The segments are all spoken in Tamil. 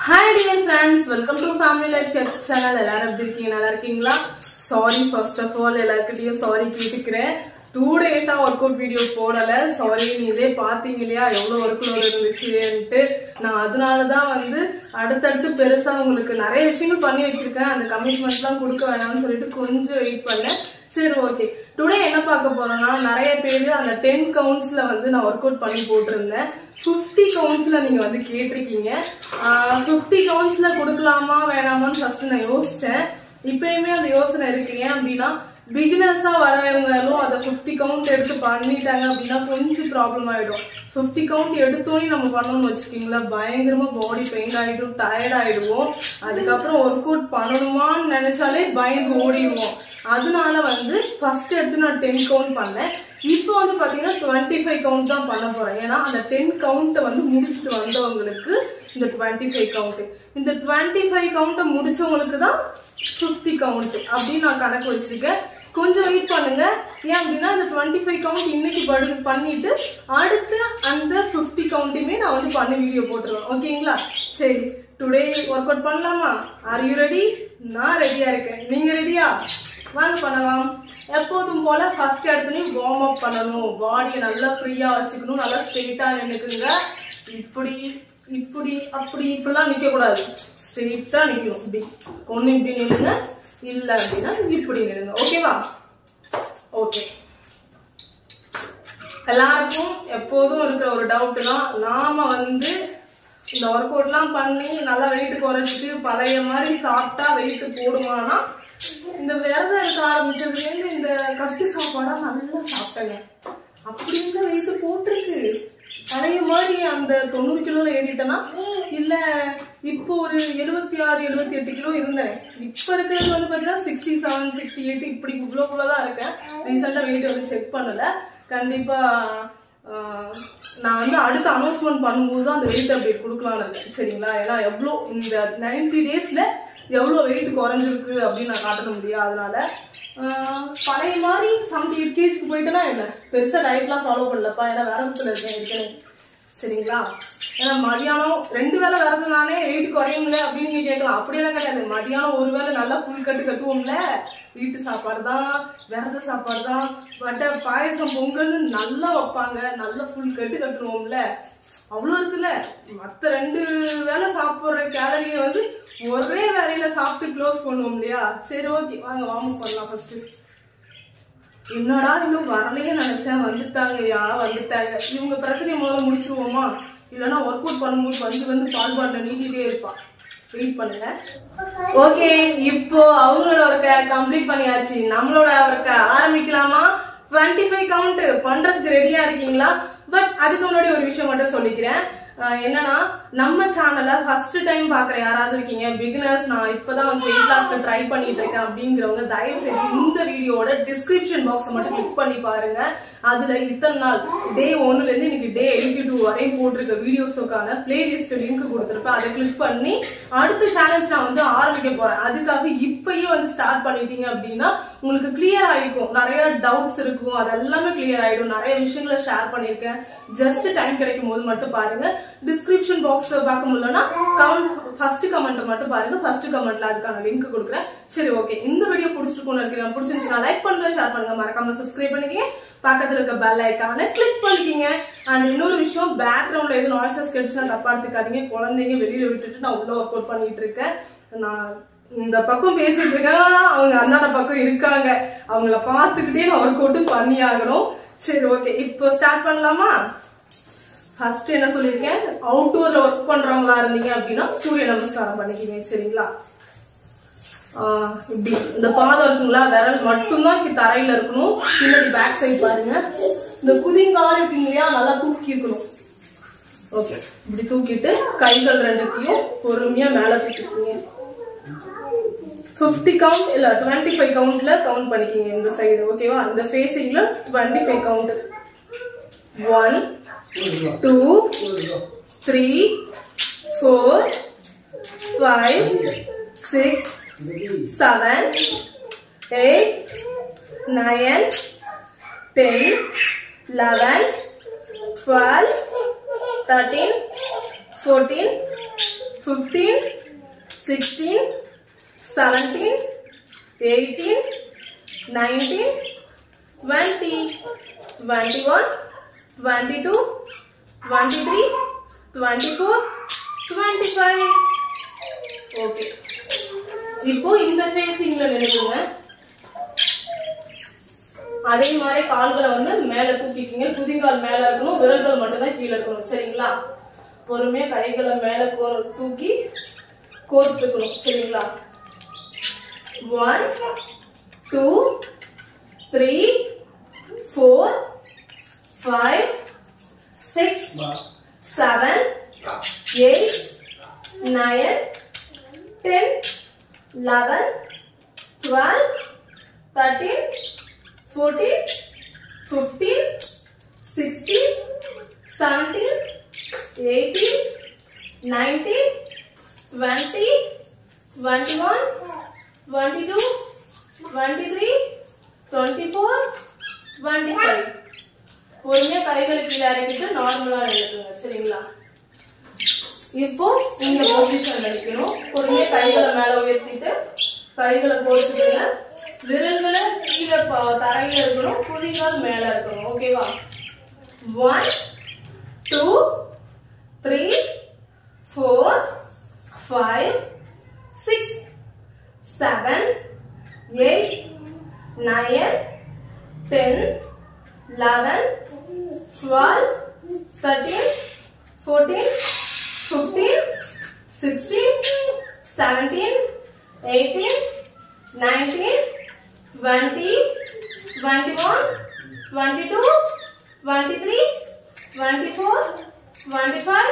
Hi dear friends welcome to family life health channel எல்லாரும் எப்படி இருக்கீங்க நல்லா இருக்கீங்களா சாரி ஃபர்ஸ்ட் ஆஃப் ஆல் எல்லாருக்கிட்டையும் சாரி கேட்டுக்கிறேன் டூ டேஸா ஒர்க் அவுட் வீடியோ போடல சாரி நீங்களே பாத்தீங்க இல்லையா எவ்வளவு ஒர்க் லோட் இருந்துச்சுன்ட்டு நான் அதனாலதான் வந்து அடுத்தடுத்து பெருசா உங்களுக்கு நிறைய விஷயங்கள் பண்ணி வச்சிருக்கேன் அந்த கமிட்மெண்ட்லாம் கொடுக்க வேணாம்னு சொல்லிட்டு கொஞ்சம் வெயிட் பண்ணேன் சரி ஓகே டுடே என்ன பார்க்க போறோம்னா நிறைய பேர் அந்த டென் கவுண்ட்ஸ்ல வந்து நான் ஒர்க் அவுட் பண்ணி போட்டிருந்தேன் ஃபிஃப்டி கவுண்ட்ஸ்ல நீங்க வந்து கேட்டிருக்கீங்க ஃபிஃப்டி கவுண்ட்ஸ்ல கொடுக்கலாமா வேணாமான்னு ஃபர்ஸ்ட் நான் யோசிச்சேன் இப்பயுமே அந்த யோசனை இருக்கு ஏன் அப்படின்னா பிகினர்ஸா வரவங்களும் அதை ஃபிஃப்டி கவுண்ட் எடுத்து பண்ணிட்டாங்க அப்படின்னா கொஞ்சம் ப்ராப்ளம் ஆயிடும் ஃபிஃப்டி கவுண்ட் எடுத்தோன்னே நம்ம பண்ணணும்னு வச்சுக்கீங்களேன் பயங்கரமா பாடி பெயின் ஆயிடும் டயர்ட் ஆயிடுவோம் அதுக்கப்புறம் ஒர்க் அவுட் பண்ணணுமான்னு நினைச்சாலே பயந்து ஓடிடுவோம் அதனால வந்து ஃபர்ஸ்ட் எடுத்து நான் டென் கவுண்ட் பண்ணேன் இப்போ வந்து பாத்தீங்கன்னா டுவெண்ட்டி ஃபைவ் கவுண்ட் தான் பண்ண போறேன் ஏன்னா அந்த டென் கவுண்ட்டை வந்து முடிச்சுட்டு வந்தவங்களுக்கு இந்த டுவெண்ட்டி ஃபைவ் கவுண்ட் இந்த டுவெண்ட்டி ஃபைவ் கவுண்ட்டை முடிச்சவங்களுக்கு தான் ஃபிஃப்டி கவுண்ட் அப்படின்னு நான் கணக்கு வச்சிருக்கேன் கொஞ்சம் வெயிட் பண்ணுங்க ஏன் அப்படின்னா அந்த டுவெண்ட்டி ஃபைவ் கவுண்ட் இன்னைக்கு படு பண்ணிட்டு அடுத்து அந்த ஃபிஃப்டி கவுண்ட்டுமே நான் வந்து பண்ணி வீடியோ போட்டுருவேன் ஓகேங்களா சரி டுடே ஒர்க் அவுட் பண்ணலாமா ஆர் யூ ரெடி நான் ரெடியா இருக்கேன் நீங்க ரெடியா வாங்க பண்ணலாம் எப்போதும் போல ஃபர்ஸ்ட் இடத்துலயும் வார்ம் அப் பண்ணணும் பாடியை நல்லா ஃப்ரீயா வச்சுக்கணும் நல்லா ஸ்ட்ரெயிட்டா நின்னுக்குங்க இப்படி இப்படி அப்படி இப்படிலாம் நிக்க கூடாது ஸ்ட்ரெயிட்டா நிக்கணும் இப்படி ஒண்ணு இப்படி நில்லுங்க இல்ல அப்படின்னா இப்படி நில்லுங்க ஓகேவா ஓகே எல்லாருக்கும் எப்போதும் இருக்கிற ஒரு டவுட் தான் நாம வந்து இந்த ஒர்க் அவுட்லாம் பண்ணி நல்லா வெயிட் குறைச்சிட்டு பழைய மாதிரி சாப்பிட்டா வெயிட் போடுமானா இந்த விரதம் இருக்க ஆரம்பிச்சதுலேருந்து இந்த கட்டு சாப்பாடா நல்லா சாப்பிட்டேங்க அப்படி இருந்த வெயிட் போட்டிருக்கு பழைய மாதிரி அந்த தொண்ணூறு கிலோல ஏறிட்டேனா இல்ல இப்போ ஒரு எழுபத்தி ஆறு எழுபத்தி எட்டு கிலோ இருந்தேன் இப்ப இருக்கிறது வந்து பாத்தீங்கன்னா சிக்ஸ்டி செவன் சிக்ஸ்டி எயிட் இப்படி இவ்வளோக்குள்ளதான் இருக்கேன் ரீசெண்டா வெயிட் வந்து செக் பண்ணல கண்டிப்பா ஆஹ், நான் வந்து அடுத்த அனௌன்ஸ்மெண்ட் பண்ணும்போது தான் அந்த வெயிட் அப்டேட் கொடுக்கலாம்னு இருக்கேன் சரிங்களா ஏன்னா எவ்வளோ இந்த நைன்டி டேஸ்ல எவ்வளோ வெயிட் குறைஞ்சிருக்கு அப்படின்னு நான் காட்ட முடியும் அதனால ஆஹ், பழைய மாதிரி செவன்டி எயிட் கேஜிக்கு போயிட்டேன்னா என்ன பெருசா டயட்லாம் ஃபாலோ பண்ணலப்பா ஏன்னா விரதத்துல இருக்கேன் இருக்கேன் சரிங்களா ஏன்னா மதியானம் ரெண்டு வேளை விரதம்னாலே வெயிட் குறையும்ல அப்படின்னு நீங்க கேட்கலாம் அப்படியெல்லாம் கிடையாது மதியானம் ஒரு வேளை நல்லா ஃபுல் கட்டு கட்டுவோம்ல வீட்டு சாப்பாடு தான் விரத சாப்பாடு தான் வட்டை பாயசம் பொங்கல்னு நல்லா வைப்பாங்க நல்லா ஃபுல் கட்டு கட்டுருவோம்ல அவ்வளோ இருக்குல்ல மற்ற ரெண்டு வேளை சாப்பிட்ற கேலரியை வந்து ஒரே வேலையில சாப்பிட்டு க்ளோஸ் பண்ணுவோம் இல்லையா சரி ஓகே வாங்க வார்ம் பண்ணலாம் ஃபர்ஸ்ட் என்னடா இன்னும் வரலையே நினைச்சேன் வந்துட்டாங்க யாரா வந்துட்டாங்க இவங்க பிரச்சனையை முதல்ல முடிச்சிருவோமா இல்லைன்னா ஒர்க் அவுட் பண்ணும்போது வந்து வந்து பால் பாட்டில் நீட்டிட்டே இருப்பான் வெயிட் பண்ணுங்க ஓகே இப்போ அவங்களோட ஒர்க்கை கம்ப்ளீட் பண்ணியாச்சு நம்மளோட ஒர்க்கை ஆரம்பிக்கலாமா டுவெண்ட்டி ஃபைவ் கவுண்ட் பண்றதுக்கு ரெடியா இருக்கீங்களா பட் அதுக்கு முன்னாடி ஒரு விஷயம் மட்டும் சொல்லிக்கிறேன் அஹ் என்னன்னா நம்ம சேனலை ஃபர்ஸ்ட் டைம் பாக்குற யாராவது இருக்கீங்க பிகினர்ஸ் நான் இப்பதான் வந்து வெயிட் லாஸ்ல ட்ரை பண்ணிட்டு இருக்கேன் அப்படிங்கிறவங்க தயவு செஞ்சு இந்த வீடியோட டிஸ்கிரிப்ஷன் பாக்ஸ் மட்டும் கிளிக் பண்ணி பாருங்க அதுல இத்தனை நாள் டே ஒன்னுல இருந்து இன்னைக்கு டே எயிட்டி டூ வரையும் போட்டிருக்க வீடியோஸுக்கான பிளேலிஸ்ட் லிங்க் கொடுத்துருப்பேன் அதை கிளிக் பண்ணி அடுத்த சேலஞ்ச் நான் வந்து ஆரம்பிக்க போறேன் அதுக்காக இப்பயே வந்து ஸ்டார்ட் பண்ணிட்டீங்க அப்படின்னா உங்களுக்கு கிளியர் ஆயிருக்கும் நிறைய டவுட்ஸ் இருக்கும் அது எல்லாமே கிளியர் ஆயிடும் நிறைய விஷயங்களை ஷேர் பண்ணிருக்கேன் ஜஸ்ட் டைம் கிடைக்கும் போது மட்டும் பாருங்க டிஸ்கிரிப்ஷன் பாக்ஸ்ல பார்க்க முடியலன்னா கமெண்ட் ஃபர்ஸ்ட் கமெண்ட் மட்டும் பாருங்க ஃபர்ஸ்ட் கமெண்ட்ல அதுக்கான லிங்க் கொடுக்குறேன் சரி ஓகே இந்த வீடியோ பிடிச்சிருக்கும்னு நினைக்கிறேன் பிடிச்சிருந்துச்சுன்னா லைக் பண்ணுங்க ஷேர் பண்ணுங்க மறக்காம சப்ஸ்கிரைப் பண்ணிக்கங்க பக்கத்துல இருக்க பெல் ஐக்கான கிளிக் பண்ணிக்கங்க அண்ட் இன்னொரு விஷயம் பேக்ரவுண்ட்ல எதுவும் நாய்ஸஸ் கிடைச்சுன்னா தப்பா எடுத்துக்காதீங்க குழந்தைங்க வெளியில விட்டுட்டு நான் உள்ள ஒர்க் அவுட் பண்ணிட்டு இருக்கேன் நான் இந்த பக்கம் பேசிட்டு இருக்கேன் அவங்க அந்தாண்ட பக்கம் இருக்காங்க அவங்கள பார்த்துக்கிட்டே நான் ஒர்க் அவுட்டும் பண்ணி ஆகணும் சரி ஓகே இப்போ ஸ்டார்ட் பண்ணலாமா ஃபர்ஸ்ட் என்ன சொல்லியிருக்கேன் அவுட்டோர்ல ஒர்க் பண்றவங்களா இருந்தீங்க அப்படின்னா சூரிய நமஸ்காரம் பண்ணிக்கிங்க சரிங்களா ஆஹ் இப்படி இந்த பாதம் இருக்குங்களா விரல் மட்டும்தான் இப்படி தரையில இருக்கணும் பின்னாடி பேக் சைடு பாருங்க இந்த குதிங்கால் இருக்குங்க இல்லையா நல்லா தூக்கி இருக்கணும் ஓகே இப்படி தூக்கிட்டு கைகள் ரெண்டுத்தையும் பொறுமையா மேல தூக்கிக்கீங்க 50 கவுண்ட் இல்ல 25 ஃபைவ் கவுண்ட்ல கவுண்ட் பண்ணிக்கிங்க இந்த சைடு ஓகேவா இந்த ஃபேஸிங்ல 25 five count one two three four five six seven eight nine ten eleven twelve thirteen fourteen fifteen sixteen seventeen eighteen nineteen twenty twenty one twenty two twenty three twenty four twenty five okay இப்போ இந்த ஃபேஸிங்ல நினைக்குங்க அதே மாதிரி கால்களை வந்து மேல தூக்கிக்கிங்க குதிங்கால் மேல இருக்கணும் விரல்கள் மட்டும் தான் கீழே இருக்கணும் சரிங்களா பொறுமையா கைகளை மேல கோர் தூக்கி கோர்த்துக்கணும் சரிங்களா one two three four five six seven eight nine ten eleven twelve thirteen fourteen fifteen sixteen seventeen eighteen nineteen twenty twenty one twenty two twenty three twenty four twenty five பொறுமையா கைகளை கீழே இறக்கிட்டு நார்மலா எடுத்துங்க சரிங்களா இப்போ இந்த பொசிஷன் நினைக்கணும் பொறுமையா கைகளை மேல உயர்த்திட்டு கைகளை கோர்த்துடுங்க விரல்களை கீழே ப- தரையில இருக்கணும் குதிகால் மேல இருக்கணும் ஓகேவா one two three four five six seven eight nine ten eleven twelve thirteen fourteen fifteen sixteen seventeen eighteen nineteen twenty twenty one twenty two twenty three twenty four twenty five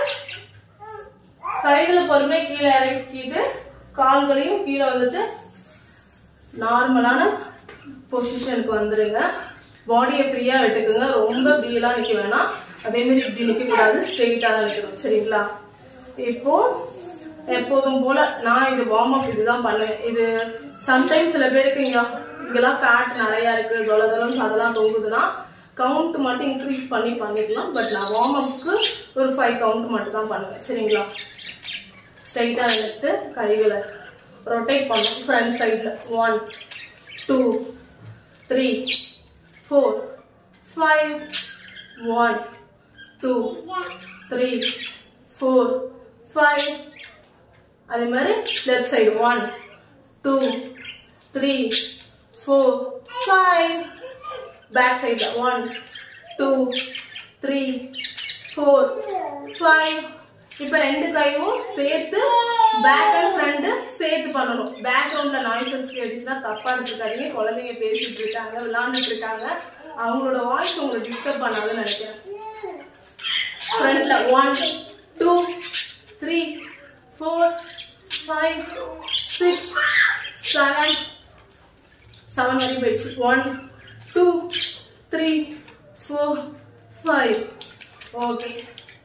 கைகளை பொறுமை கீழே இறக்கிட்டு கால்களையும் கீழே வந்துட்டு நார்மலான பொசிஷனுக்கு வந்துருங்க பாடியை ஃப்ரீயா விட்டுக்குங்க ரொம்ப இப்படியெல்லாம் நிக்க வேணாம் அதே மாதிரி இப்படி நிக்க கூடாது ஸ்ட்ரெயிட்டா தான் நிக்கணும் சரிங்களா இப்போ எப்போதும் போல நான் இது வார்ம் அப் இதுதான் பண்ணுவேன் இது சம்டைம்ஸ் சில பேருக்கு இங்க இங்கெல்லாம் ஃபேட் நிறைய இருக்கு தொலதலம் அதெல்லாம் தொங்குதுன்னா கவுண்ட் மட்டும் இன்க்ரீஸ் பண்ணி பண்ணிக்கலாம் பட் நான் வார்ம் அப்க்கு ஒரு ஃபைவ் கவுண்ட் மட்டும் தான் பண்ணுவேன் சரிங்களா ஸ்ட்ரைட்டா எடுத்து கைகளை ரொட்டேட் பண்ணும் ஃப்ரண்ட் சைடில் one two three four five one two three four five அதே மாதிரி left side one two three four five back சைடில் one two three four five இப்போ ரெண்டு கையும் சேர்த்து பேக் அண்ட் ஃப்ரண்ட் சேர்த்து பண்ணணும் பேக்ரவுண்ட்ல நாய்ஸஸ் கேட்டுச்சுன்னா தப்பா எடுத்துக்காதீங்க குழந்தைங்க பேசிட்டு இருக்காங்க விளையாண்டுட்டு இருக்காங்க அவங்களோட வாய்ஸ் உங்களுக்கு டிஸ்டர்ப் பண்ணாதுன்னு நினைக்கிறேன் ஃப்ரண்ட்ல one two three four five six seven seven வரைக்கும் போயிடுச்சு one two three four five okay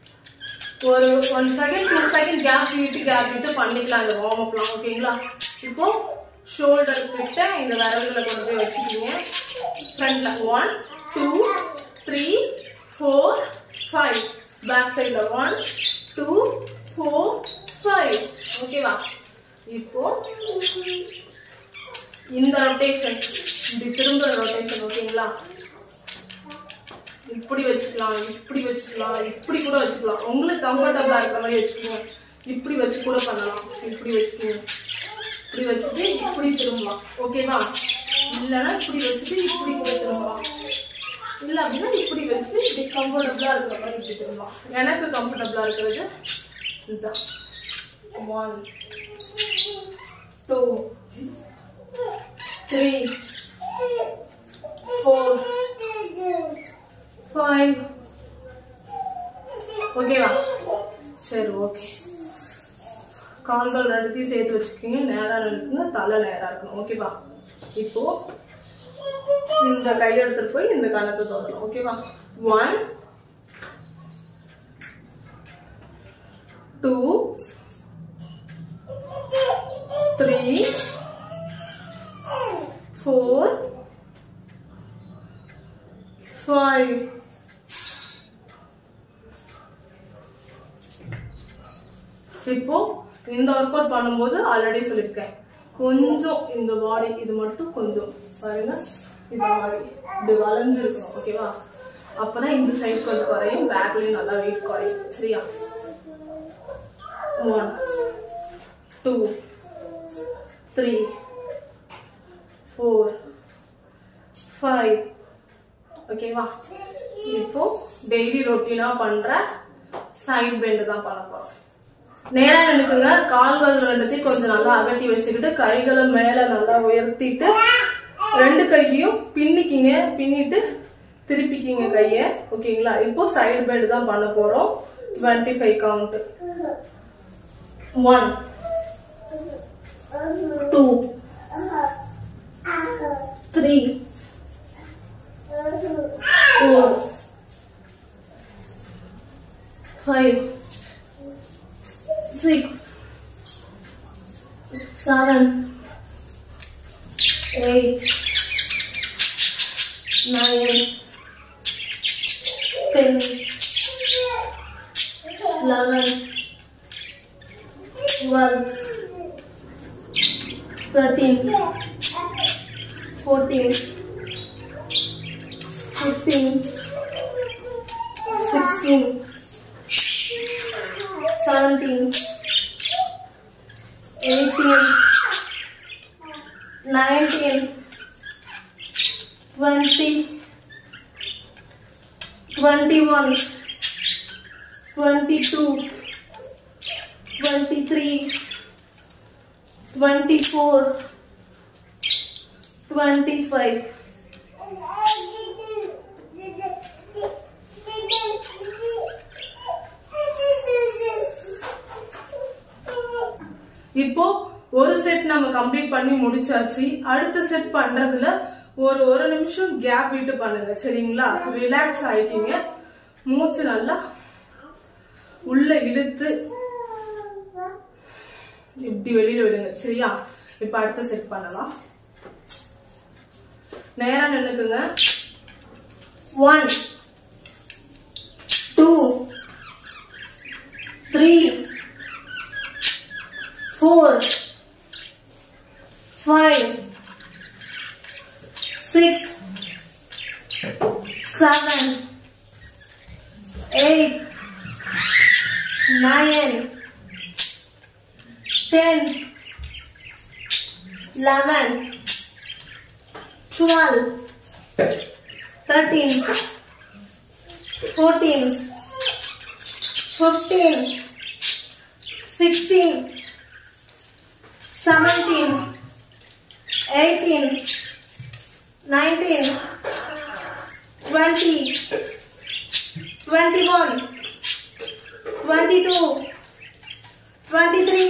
ஒரு one second two second gap விட்டு கேப் விட்டு பண்ணிக்கலாம் இந்த வார்ம் அப்லாம் ஓகேங்களா இப்போ ஷோல்டர் கிட்ட இந்த விரல்களை கொண்டு போய் வச்சுக்கிங்க ஃப்ரண்ட்ல one two three four five back சைடில் ஒன் டூ ஃபோர் ஃபைவ் ஓகேவா இப்போ இந்த ரொட்டேஷன் இப்படி திரும்ப ரொட்டேஷன் ஓகேங்களா இப்படி வச்சுக்கலாம் இப்படி வச்சுக்கலாம் இப்படி கூட வச்சுக்கலாம் உங்களுக்கு கம்ஃபர்டபுளா இருக்கிற மாதிரி வச்சுக்கோங்க இப்படி வச்சு கூட பண்ணலாம் இப்படி வச்சுக்கோங்க இப்படி வச்சுட்டு இப்படி திரும்பலாம் ஓகேவா இல்லைன்னா இப்படி வச்சுட்டு இப்படி கூட திரும்பலாம் இல்ல அப்படின்னா இப்படி வச்சு இப்படி கம்ஃபர்டபுளா இருக்கிற மாதிரி இப்படி திரும்பலாம் எனக்கு கம்ஃபர்டபுளா இருக்கிறது இதுதான் one two three four five ஓகேவா சரி ஓகே கால்கள் ரெண்டுத்தையும் சேர்த்து வச்சுக்கோங்க நேரா நிற்குங்க தலை நேரா இருக்கணும் ஓகேவா இப்போ இந்த கை எடுத்துட்டு போய் இந்த கணத்தை தொடரணும் ஓகேவா one two three four five இப்போ இந்த ஒர்க் அவுட் பண்ணும்போது ஆல்ரெடி சொல்லியிருக்கேன் கொஞ்சம் இந்த பாடி இது மட்டும் கொஞ்சம் பாருங்க இந்த மாதிரி இப்படி வளைஞ்சிருக்கணும் ஓகேவா அப்பதான் இந்த சைடு கொஞ்சம் குறையும் பேக்லயும் நல்லா வெயிட் குறையும் சரியா one two three four five ஓகேவா இப்போ டெய்லி ரொட்டீனா பண்ற சைட் பெண்ட் தான் பண்ண போறோம் நேரா நினைக்குங்க கால்கள் ரெண்டுத்தையும் கொஞ்சம் நல்லா அகட்டி வச்சுக்கிட்டு கைகளை மேல நல்லா உயர்த்திட்டு ரெண்டு கையையும் பின்னிக்கிங்க பின்னிட்டு திருப்பிக்கிங்க கைய ஓகேங்களா இப்போ சைடு பெண்ட் தான் பண்ண போறோம் twenty five count one two three four, five, six, seven, eight, nine, ten, eleven, twelve, thirteen, fourteen. 15, 16, 17, 18, 19, 20, 21, 22, 23, 24, 25. இப்போ ஒரு செட் நம்ம கம்ப்ளீட் பண்ணி முடிச்சாச்சு அடுத்த செட் பண்றதுல ஒரு ஒரு நிமிஷம் கேப் விட்டு பண்ணுங்க சரிங்களா ரிலாக்ஸ் ஆயிட்டீங்க மூச்சு நல்லா உள்ள இழுத்து இப்படி வெளியில விடுங்க சரியா இப்ப அடுத்த செட் பண்ணலாம் நேரா நின்னுக்குங்க one two three four, five, six, seven, eight, nine, ten, eleven, twelve, thirteen, fourteen, fifteen, sixteen. 17, 18, 19, 20, 21, 22, 23,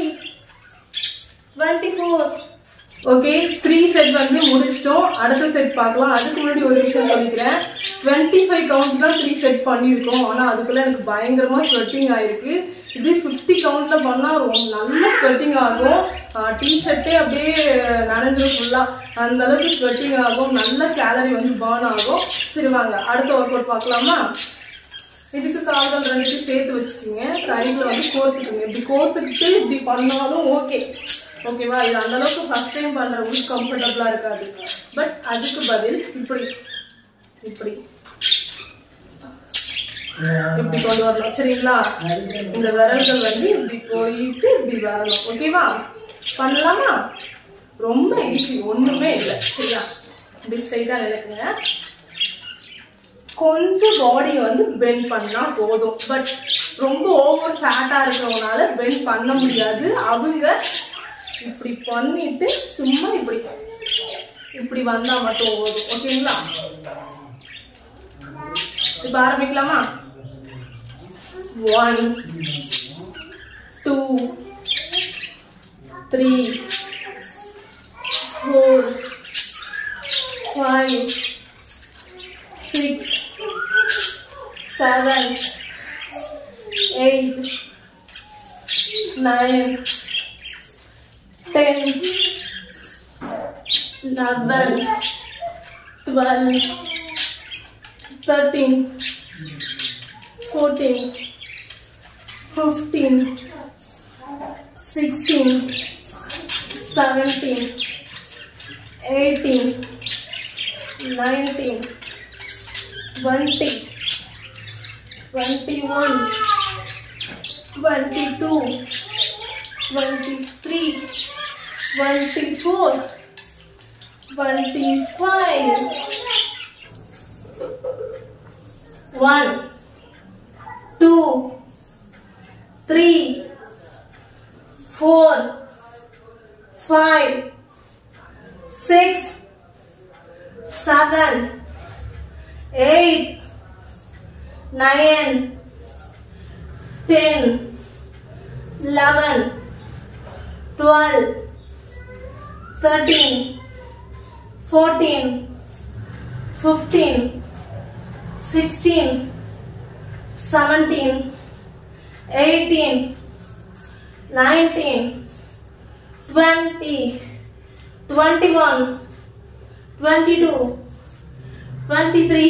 24. Okay three set வந்து முடிச்சிட்டோம் அடுத்த செட் பார்க்கலாம் அதுக்கு முன்னாடி ஒரு விஷயம் சொல்லிக்கிறேன் டுவெண்ட்டி ஃபைவ் கவுண்ட் தான் த்ரீ செட் பண்ணியிருக்கோம் ஆனா அதுக்குள்ள எனக்கு பயங்கரமா ஸ்வெட்டிங் ஆயிருக்கு இது ஃபிஃப்டி கவுண்ட்ல பண்ணா ரொம்ப நல்ல ஸ்வெட்டிங் ஆகும் டிஷர்ட்டே அப்படியே நனைஞ்சிரும் ஃபுல்லா அந்த அளவுக்கு ஸ்வெட்டிங் ஆகும் நல்ல கேலரி வந்து பேர்ன் ஆகும் சரி வாங்க அடுத்த ஒர்க் அவுட் பார்க்கலாமா இதுக்கு கால்கள் ரெண்டுத்தையும் சேர்த்து வச்சுக்கோங்க கைகளை வந்து கோர்த்துக்குங்க இப்படி கோர்த்துக்கிட்டு இப்படி பண்ணாலும் ஓகே ஓகேவா இது அந்த அளவுக்கு ஃபர்ஸ்ட் டைம் பண்றவங்களுக்கு கம்ஃபர்டபுளா இருக்காது பட் அதுக்கு பதில் இப்படி இப்படி இப்படி கொண்டு வரணும் சரிங்களா இந்த விரல்கள் வந்து இப்படி போயிட்டு இப்படி வரணும் ஓகேவா பண்ணலாமா ரொம்ப ஈஸி ஒண்ணுமே இல்லை சரியா இப்படி ஸ்ட்ரைட்டா நினைக்குங்க கொஞ்சம் பாடியை வந்து பெண்ட் பண்ணா போதும் பட் ரொம்ப ஓவர் ஃபேட்டா இருக்கிறவங்களால பெண்ட் பண்ண முடியாது அவங்க இப்படி பண்ணிட்டு சும்மா இப்படி இப்படி வந்தா மட்டும் போதும் ஓகேங்களா இப்ப ஆரம்பிக்கலாமா one two three four five six seven, eight, nine, ten, eleven, twelve, thirteen, fourteen, fifteen, sixteen seventeen eighteen nineteen twenty twenty one twenty two twenty three twenty four twenty five one two three four five six seven eight nine, ten, eleven, twelve, thirteen, fourteen, fifteen, sixteen, seventeen, eighteen, nineteen, twenty, twenty-one, twenty-two, twenty-three.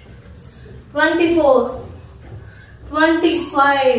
24 25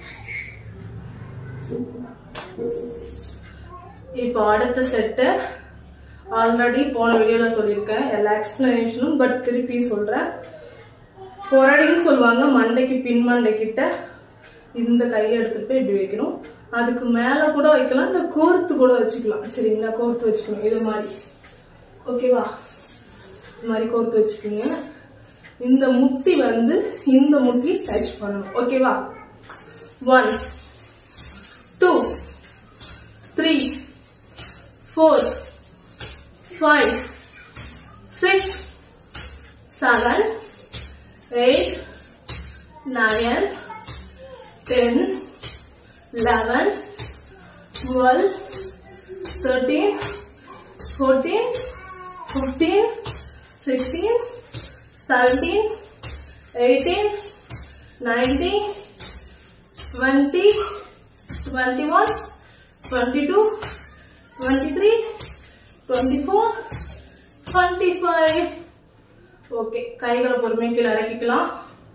இப்போ அடுத்த செட்டு ஆல்ரெடி போன வீடியோல சொல்லியிருக்கேன் எல்லா எக்ஸ்பிளனேஷனும் பட் திருப்பி சொல்றேன் பொரடின்னு சொல்லுவாங்க மண்டைக்கு பின் மண்டை கிட்ட இந்த கையை எடுத்துட்டு போய் இப்படி வைக்கணும் அதுக்கு மேல கூட வைக்கலாம் இல்ல கோர்த்து கூட வச்சுக்கலாம் சரிங்களா கோர்த்து வச்சுக்கணும் இது மாதிரி ஓகேவா இது மாதிரி கோர்த்து வச்சுக்கோங்க இந்த முட்டி வந்து இந்த முட்டி டச் பண்ணணும் ஓகேவா one two three four five six seven eight nine ten eleven twelve thirteen fourteen fifteen sixteen 17, 18, 19, 20, 21, 22, 23, 24, 25. ஓகே கைகளை பொறுமையை கீழே இறக்கிக்கலாம்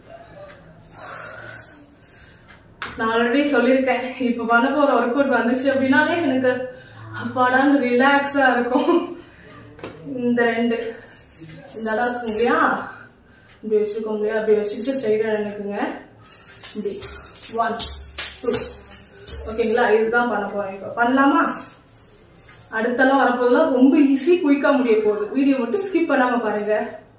நான் ஆல்ரெடி சொல்லியிருக்கேன் இப்ப பண்ண போற ஒர்க் அவுட் வந்துச்சு அப்படின்னாலே எனக்கு அப்பாடான்னு ரிலாக்ஸா இருக்கும் இந்த ரெண்டு இந்த இடம் இருக்கும் இல்லையா இப்படி வச்சிருக்கோம் இல்லையா அப்படி வச்சுக்கிட்டு ஸ்ட்ரைட்டா நினைக்குங்க இப்படி ஒன் டூ ஓகேங்களா இதுதான் பண்ண போறேன் இப்போ பண்ணலாமா அடுத்தெல்லாம் வரப்போதெல்லாம் ரொம்ப ஈஸி குயிக்கா முடிய போகுது வீடியோ மட்டும் ஸ்கிப் பண்ணாம பாருங்க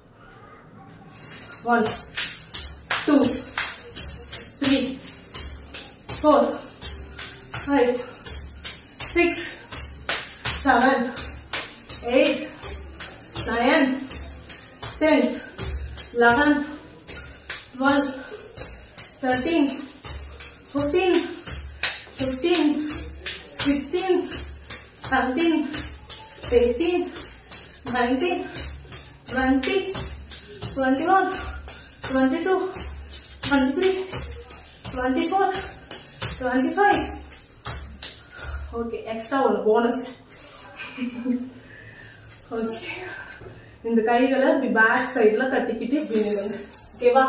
one two three four five six seven eight nine, ten, eleven, twelve, thirteen, fourteen, fifteen, sixteen, seventeen, eighteen, nineteen, twenty, twenty-one, twenty-two, twenty-three, twenty-four, twenty-five. Okay, extra one bonus. Okay இந்த கைகளை இப்படி பேக் சைடுல கட்டிக்கிட்டு இப்படி நில்லுங்க ஓகேவா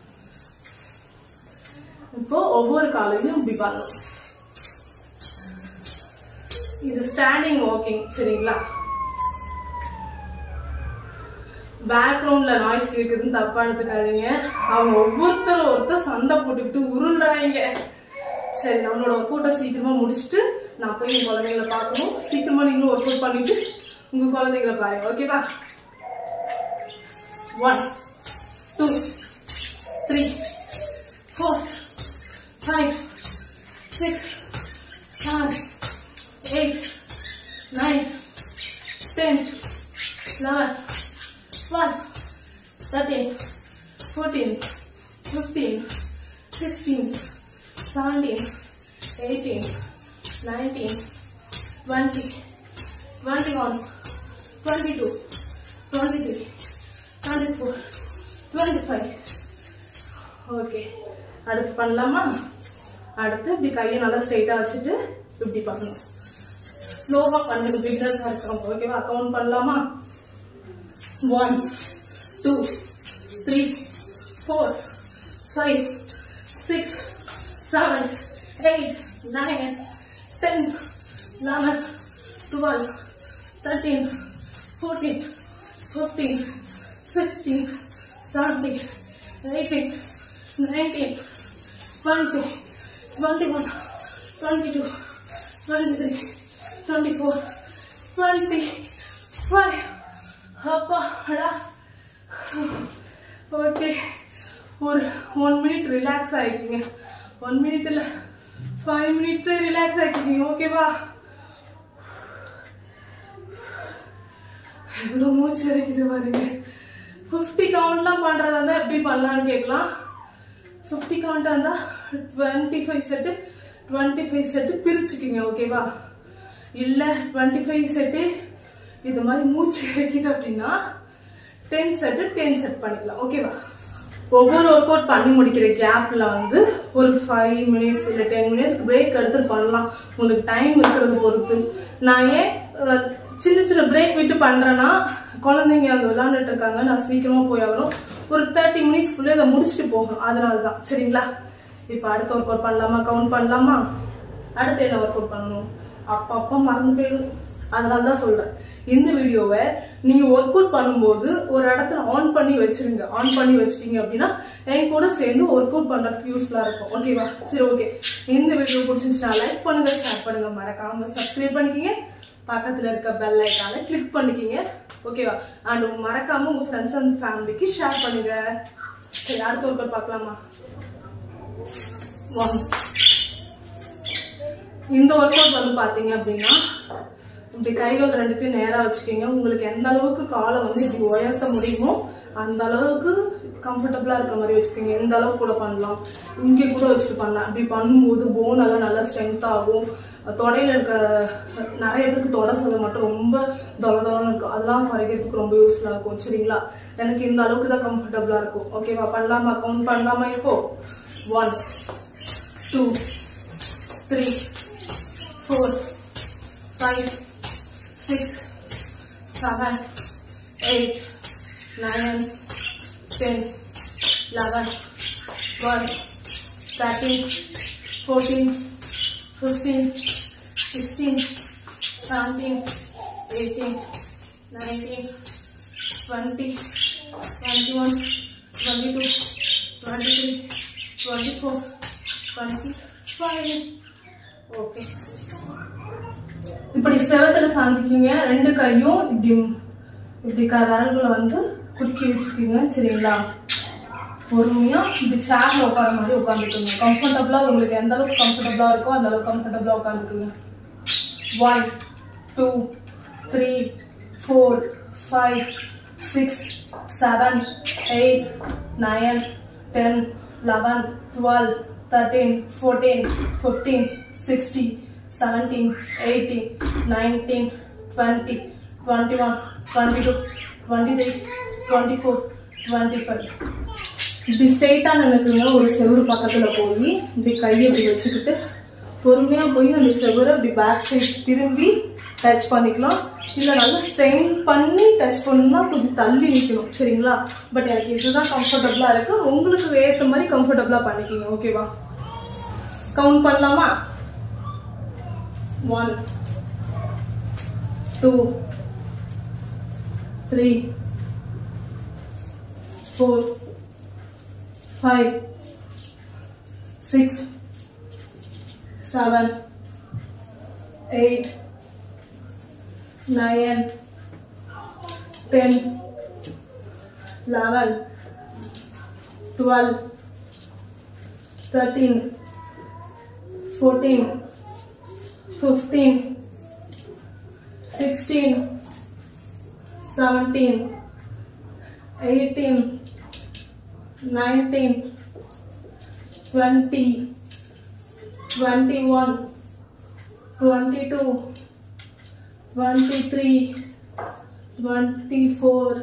இப்போ ஒவ்வொரு காலையும் இப்படி பண்ணணும் இது ஸ்டாண்டிங் வாக்கிங் சரிங்களா பேக்ரவுண்ட்ல நாய்ஸ் கேக்குதுன்னு தப்பா எடுத்துக்காதீங்க அவங்க ஒவ்வொருத்தரும் ஒருத்தர் சண்டை போட்டுக்கிட்டு உருள்றாங்க சரி நம்மளோட ஒர்க் அவுட்டை சீக்கிரமா முடிச்சுட்டு நான் போய் என் குழந்தைங்களை பார்க்கணும் சீக்கிரமா நீங்களும் ஒர்க் அவுட் பண்ணிட்டு உங்க குழந்தைங்களை பாருங்க ஓகேவா one two three four five six seven eight nine ten eleven twelve thirteen fourteen fifteen sixteen seventeen eighteen nineteen twenty twenty one twenty two twenty three twenty four twenty five okay அடுத்து பண்ணலாமா அடுத்து இப்படி கையை நல்லா ஸ்ட்ரைட்டாக வச்சுட்டு இப்படி பண்ணணும் ஸ்லோவாக பண்ணுங்க பிகினர்ஸாக இருக்கிறவங்க ஓகேவா கவுண்ட் பண்ணலாமா one two three four five six seven eight nine ten eleven twelve thirteen fourteen fifteen sixteen seventeen eighteen nineteen twenty twenty one twenty two twenty three twenty four twenty five அப்பாடா ஓகே ஒரு ஒன் மினிட் ரிலாக்ஸ் ஆகிக்கிங்க ஒன் மினிட் இல்லை ஃபைவ் மினிட்ஸே ரிலாக்ஸ் ஆகிக்கிங்க ஓகேவா எவ்வளோ மூச்சு வரைக்குது பாருங்க ஃபிஃப்டி கவுண்ட்லாம் பண்ணுறதா இருந்தால் எப்படி பண்ணலான்னு கேட்கலாம் ஃபிஃப்டி கவுண்டாக இருந்தால் twenty five set twenty five set பிரிச்சுக்கிங்க ஓகேவா இல்லை டுவெண்ட்டி ஃபைவ் செட்டு இது மாதிரி மூச்சு வைக்குது அப்படின்னா டென் செட்டு டென் செட் பண்ணிக்கலாம் ஓகேவா ஒவ்வொரு ஒர்க் அவுட் பண்ணி முடிக்கிற கேப்ல வந்து ஒரு ஃபைவ் மினிட்ஸ் இல்லை டென் மினிட்ஸ் பிரேக் எடுத்து பண்ணலாம் உங்களுக்கு டைம் இருக்கிறது பொறுத்து நான் ஏன் அஹ், சின்ன சின்ன பிரேக் விட்டு பண்றேன்னா குழந்தைங்க அங்கே விளையாண்டுட்டு இருக்காங்க நான் சீக்கிரமா போய் ஆகணும் ஒரு தேர்ட்டி மினிட்ஸ்க்குள்ளே இதை முடிச்சுட்டு போகணும் அதனால தான் சரிங்களா இப்போ அடுத்த ஒர்க் அவுட் பண்ணலாமா கவுண்ட் பண்ணலாமா அடுத்து என்ன ஒர்க் அவுட் பண்ணணும் அப்பப்போ மறந்து போயிடும் அதனால தான் சொல்றேன் இந்த வீடியோவை நீங்க ஒர்க் அவுட் பண்ணும்போது ஒரு இடத்துல ஆன் பண்ணி வச்சிருங்க ஆன் பண்ணி வச்சிட்டீங்க அப்படின்னா என் கூட சேர்ந்து ஒர்க் அவுட் பண்றதுக்கு யூஸ்ஃபுல்லா இருக்கும் ஓகேவா சரி ஓகே இந்த வீடியோ பிடிச்சிருந்துச்சுன்னா லைக் பண்ணுங்க ஷேர் பண்ணுங்க மறக்காம சப்ஸ்கிரைப் பண்ணிக்கிங்க பக்கத்துல இருக்க பெல் ஐக்கான கிளிக் பண்ணிக்கிங்க ஓகேவா அண்ட் மறக்காம உங்க ஃப்ரெண்ட்ஸ் அண்ட் ஃபேமிலிக்கு ஷேர் பண்ணுங்க சரி அடுத்த ஒர்க் அவுட் பார்க்கலாமா வாங்க இந்த ஒர்க் அவுட் வந்து பாத்தீங்க அப்படின்னா இப்படி கைகள் ரெண்டுத்தையும் நேரா வச்சுக்கோங்க உங்களுக்கு எந்த அளவுக்கு காலை வந்து இப்படி உயர்த்த முடியுமோ அந்த அளவுக்கு கம்ஃபர்டபுளா இருக்க மாதிரி வச்சுக்கோங்க எந்த அளவுக்கு கூட பண்ணலாம் இங்கே கூட வச்சுட்டு பண்ணலாம் இப்படி பண்ணும்போது போன் எல்லாம் நல்லா ஸ்ட்ரென்த் ஆகும் தொடையில இருக்க நிறைய பேருக்கு தொடை சதை மட்டும் ரொம்ப தொலை தொலைன்னு இருக்கும் அதெல்லாம் குறைக்கிறதுக்கு ரொம்ப யூஸ்ஃபுல்லா இருக்கும் சரிங்களா எனக்கு இந்த அளவுக்கு தான் கம்ஃபர்டபுளா இருக்கும் ஓகேவா பண்ணலாமா கவுண்ட் பண்ணலாமா இப்போ one two three four five six seven eight nine ten eleven twelve thirteen fourteen fifteen sixteen seventeen eighteen nineteen twenty twenty one twenty two twenty three twenty four twenty five okay இப்படி செவத்துல சாஞ்சிக்கிங்க ரெண்டு கையும் இப்படி இப்படி க விரல்களை வந்து குறுக்கி வச்சுக்கிங்க சரிங்களா பொறுமையா இப்படி சேர்ல உட்கார மாதிரி உட்காந்துக்குங்க கம்ஃபர்டபுளா உங்களுக்கு எந்த அளவுக்கு கம்ஃபர்டபுளா இருக்கோ அந்த அளவுக்கு கம்ஃபர்டபுளா உட்காந்துக்குங்க one two three four five six seven eight nine ten eleven twelve thirteen fourteen fifteen sixty seventeen eighteen nineteen twenty twenty one twenty two twenty three twenty four twenty five இப்படி ஸ்ட்ரெயிட்டா நினைக்குங்க ஒரு செவுரு பக்கத்துல போய் இப்படி கையை இப்படி வச்சுக்கிட்டு பொறுமையா போய் அந்த செவுரை இப்படி பேக் சைட் திரும்பி டச் பண்ணிக்கலாம் இல்ல நல்லா ஸ்ட்ரெயின் பண்ணி டச் பண்ணணும்னா கொஞ்சம் தள்ளி நிக்கணும் சரிங்களா பட் எனக்கு இதுதான் கம்ஃபர்டபுளா இருக்கு உங்களுக்கு ஏத்த மாதிரி கம்ஃபர்டபுளா பண்ணிக்கிங்க ஓகேவா கவுண்ட் பண்ணலாமா one two three four five, six, seven, eight, nine, ten, eleven, twelve, thirteen, fourteen, fifteen, sixteen, seventeen, eighteen. 19 20 21 22 23 24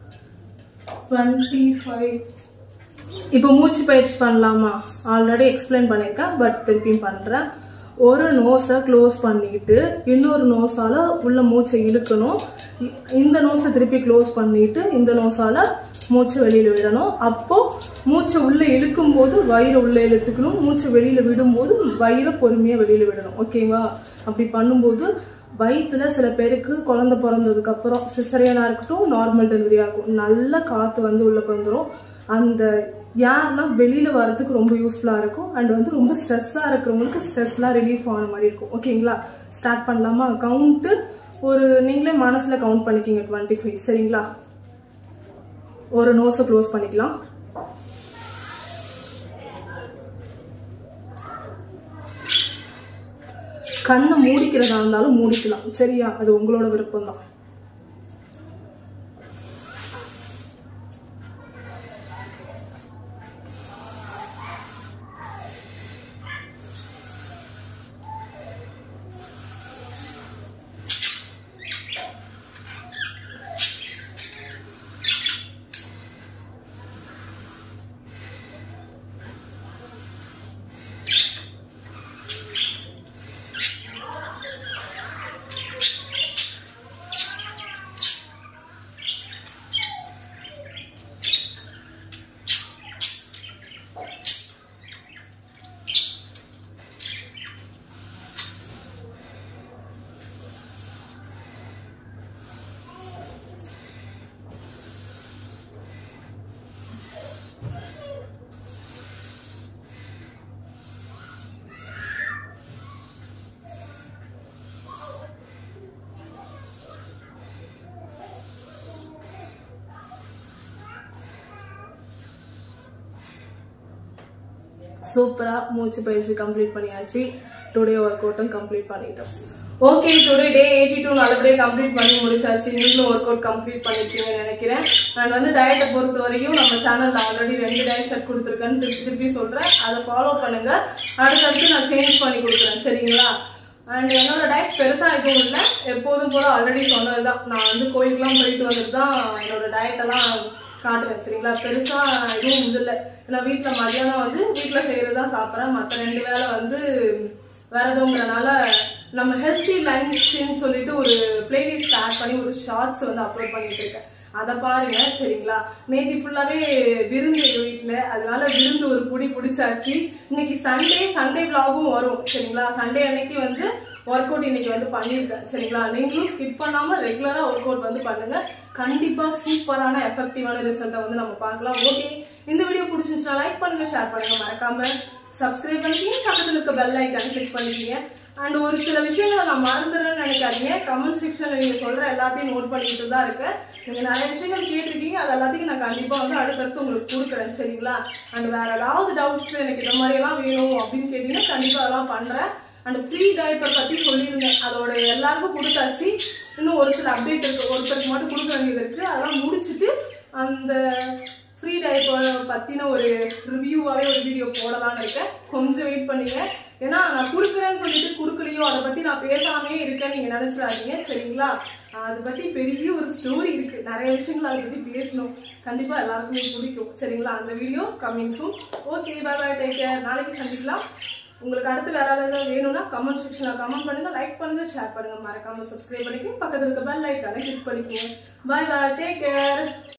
25 இப்போ மூச்சு பயிற்சி பண்ணலாமா ஆல்ரெடி எக்ஸ்பிளைன் பண்ணியிருக்கேன் பட் திருப்பியும் பண்ணுறேன் ஒரு நோஸை க்ளோஸ் பண்ணிக்கிட்டு இன்னொரு நோஸால் உள்ள மூச்சை இழுக்கணும் இ- இந்த நோஸை திருப்பி க்ளோஸ் பண்ணிட்டு இந்த நோஸால் மூச்சு வெளியில் விடணும் அப்போ மூச்சை உள்ள இழுக்கும் போது வயிறை உள்ள இழுத்துக்கணும் மூச்சை வெளியில விடும்போது வயிறை பொறுமையா வெளியில விடணும் ஓகேவா அப்படி பண்ணும்போது வயிற்றுல சில பேருக்கு குழந்தை பிறந்ததுக்கு அப்புறம் சிசரியனா இருக்கட்டும் நார்மல் டெலிவரி ஆகும் நல்ல காத்து வந்து உள்ள வந்துடும் அந்த யாரெல்லாம் வெளியில வரதுக்கு ரொம்ப யூஸ்ஃபுல்லா இருக்கும் அண்ட் வந்து ரொம்ப ஸ்ட்ரெஸ்ஸா இருக்கிறவங்களுக்கு ஸ்ட்ரெஸ்லாம் ரிலீஃப் ஆன மாதிரி இருக்கும் ஓகேங்களா ஸ்டார்ட் பண்ணலாமா கவுண்ட் ஒரு நீங்களே மனசுல கவுண்ட் பண்ணிக்கிங்க டுவெண்ட்டி ஃபைவ் சரிங்களா ஒரு நோஸை க்ளோஸ் பண்ணிக்கலாம் கண்ணை மூடிக்கிறதா இருந்தாலும் மூடிக்கலாம் சரியா அது உங்களோட விருப்பம் தான் சூப்பரா மூச்சு பயிற்சி கம்ப்ளீட் பண்ணியாச்சு டுடே ஒர்க் அவுட்டும் கம்ப்ளீட் பண்ணிட்டோம் okay today day eighty two நல்லபடியாக கம்ப்ளீட் பண்ணி முடிச்சாச்சு நீங்களும் ஒர்க் அவுட் கம்ப்ளீட் பண்ணிருக்கீங்கன்னு நினைக்கிறேன் நான் வந்து டயட்டை பொறுத்த வரையும் நம்ம சேனல்ல ஆல்ரெடி ரெண்டு டயட் ஷர்ட் கொடுத்துருக்கேன்னு திருப்பி திருப்பி சொல்றேன் அதை ஃபாலோ பண்ணுங்க அடுத்தடுத்து நான் சேஞ்ச் பண்ணி கொடுக்குறேன் சரிங்களா அண்ட் என்னோட டயட் பெருசா எதுவும் இல்லை எப்போதும் போல ஆல்ரெடி சொன்னதுதான் நான் வந்து கோயிலுக்குலாம் போயிட்டு வந்துட்டு தான் என்னோட டயட் எல்லாம் காட்டுவேன் சரிங்களா பெருசா எதுவும் இது இல்லை நான் வீட்டுல மதியானம் வந்து வீட்டுல செய்யறதா சாப்பிட்றேன் மற்ற ரெண்டு வேளை வந்து விரதங்கிறனால நம்ம ஹெல்த்தி லஞ்ச்னு சொல்லிட்டு ஒரு பிளேலிஸ்ட் ஸ்டார்ட் பண்ணி ஒரு ஷார்ட்ஸ் வந்து அப்லோட் பண்ணிட்டு இருக்கேன் அதை பாருங்க சரிங்களா நேத்தி ஃபுல்லாவே விருந்து எங்க வீட்டுல அதனால விருந்து ஒரு புடி பிடிச்சாச்சு இன்னைக்கு சண்டே சண்டே vlogகும் வரும் சரிங்களா சண்டே அன்னைக்கு வந்து ஒர்க் அவுட் இன்னைக்கு வந்து பண்ணியிருக்கேன் சரிங்களா நீங்களும் ஸ்கிப் பண்ணாம ரெகுலரா ஒர்க் அவுட் வந்து பண்ணுங்க கண்டிப்பா சூப்பரான எஃபெக்டிவான ரிசல்ட்டை வந்து நம்ம பார்க்கலாம் ஓகே இந்த வீடியோ பிடிச்சிருந்துச்சுன்னா லைக் பண்ணுங்க ஷேர் பண்ணுங்க மறக்காம சப்ஸ்கிரைப் பண்ணிக்கிங்க பக்கத்துல இருக்க பெல் ஐக்கான கிளிக் பண்ணிக்கிங்க அண்ட் ஒரு சில விஷயங்களை நான் மறந்துடுறேன்னு நினைக்காதீங்க கமெண்ட் செக்ஷன்ல நீங்க சொல்ற எல்லாத்தையும் நோட் பண்ணிக்கிட்டு தான் இருக்கேன் நீங்க நிறைய விஷயங்கள் கேட்டிருக்கீங்க அது எல்லாத்தையும் நான் கண்டிப்பா வந்து அடுத்தடுத்து உங்களுக்கு கொடுக்குறேன் சரிங்களா அண்ட் வேற ஏதாவது டவுட்ஸ் எனக்கு இந்த மாதிரி எல்லாம் வேணும் அப்படின்னு கேட்டீங்கன்னா கண்டிப்பா அதெல்லாம் பண்றேன் அண்ட் ஃப்ரீ டைப்பர் பத்தி சொல்லியிருந்தேன் அதோட எல்லாருக்கும் கொடுத்தாச்சு இன்னும் ஒரு சில அப்டேட் இருக்கு ஒருத்தருக்கு மட்டும் கொடுக்க வேண்டியது இருக்கு அதெல்லாம் முடிச்சுட்டு அந்த ஃப்ரீ டைப்பர் பத்தின ஒரு ரிவ்யூவாவே ஒரு வீடியோ போடலாம்னு இருக்கேன் கொஞ்சம் வெயிட் பண்ணுங்க ஏன்னா நான் கொடுக்குறேன்னு சொல்லிட்டு கொடுக்கலையோ அதை பத்தி நான் பேசாமே இருக்கேன்னு நீங்க நினைச்சிடாதீங்க சரிங்களா அதை பத்தி பெரிய ஒரு ஸ்டோரி இருக்கு நிறைய விஷயங்கள் அதை பத்தி பேசணும் கண்டிப்பா எல்லாருக்குமே பிடிக்கும் சரிங்களா அந்த video coming soon okay bye bye take care நாளைக்கு சந்திக்கலாம் உங்களுக்கு அடுத்து வேற ஏதாவது வேணும்னா கமெண்ட் செக்ஷன்ல கமெண்ட் பண்ணுங்க லைக் பண்ணுங்க ஷேர் பண்ணுங்க மறக்காம சப்ஸ்கிரைப் பண்ணிக்கோங்க பக்கத்துல இருக்க பெல் ஐக்கான கிளிக் பண்ணிக்கோங்க பை பை டேக் கேர்